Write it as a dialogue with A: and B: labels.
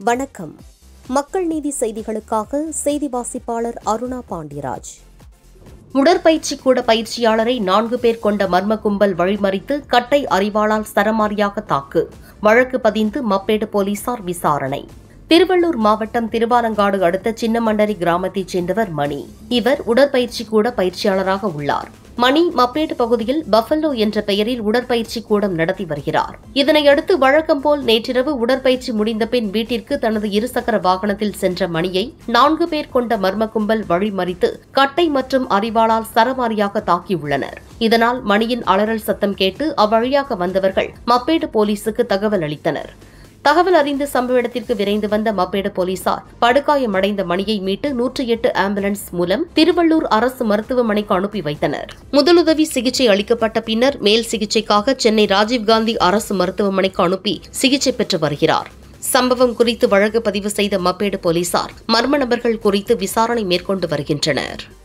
A: வணக்கம் மக்கள் நீதி செய்திகளுக்காக செய்தி வாசிப்பாளர் அருணா பாண்டியராஜ்
B: உடற்பயிற்சி கூட பயிற்சியாளரை நான்கு பேர் கொண்ட மர்ம கும்பல் வழிமறித்து கட்டை அறிவாளால் சரமாரியாக தாக்கு வழக்கு பதிந்து மப்பேடு போலீசார் விசாரணை திருவள்ளூர் மாவட்டம் திருவாலங்காடு அடுத்த சின்னமண்டரி கிராமத்தைச் சேர்ந்தவர் மணி இவர் உடற்பயிற்சி கூட பயிற்சியாளராக உள்ளார் மணி மப்பேடு பகுதியில் பஃபல்லோ என்ற பெயரில் உடற்பயிற்சி கூடம் நடத்தி வருகிறார் இதனையடுத்து வழக்கம் போல் நேற்றிரவு உடற்பயிற்சி முடிந்த பின் வீட்டிற்கு தனது இருசக்கர வாகனத்தில் சென்ற மணியை நான்கு பேர் கொண்ட மர்ம கும்பல் வழிமறித்து கட்டை மற்றும் அறிவாளால் சரமாரியாக தாக்கியுள்ளனர் இதனால் மணியின் அலறல் சத்தம் கேட்டு அவ்வழியாக வந்தவர்கள் மப்பேடு போலீசுக்கு தகவல் அளித்தனர் தகவல் அறிந்து சம்பவ இடத்திற்கு விரைந்து வந்த மப்பேடு போலீசார் படுகாயமடைந்த மணியை மீட்டு நூற்றி எட்டு ஆம்புலன்ஸ் மூலம் திருவள்ளூர் அரசு மருத்துவமனைக்கு அனுப்பி வைத்தனர் முதலுதவி சிகிச்சை அளிக்கப்பட்ட பின்னர் மேல் சிகிச்சைக்காக சென்னை ராஜீவ்காந்தி அரசு மருத்துவமனைக்கு அனுப்பி சிகிச்சை பெற்று வருகிறார் சம்பவம் குறித்து வழக்கு பதிவு செய்த மப்பேடு போலீசார் மர்ம நபர்கள் குறித்து விசாரணை மேற்கொண்டு வருகின்றனர்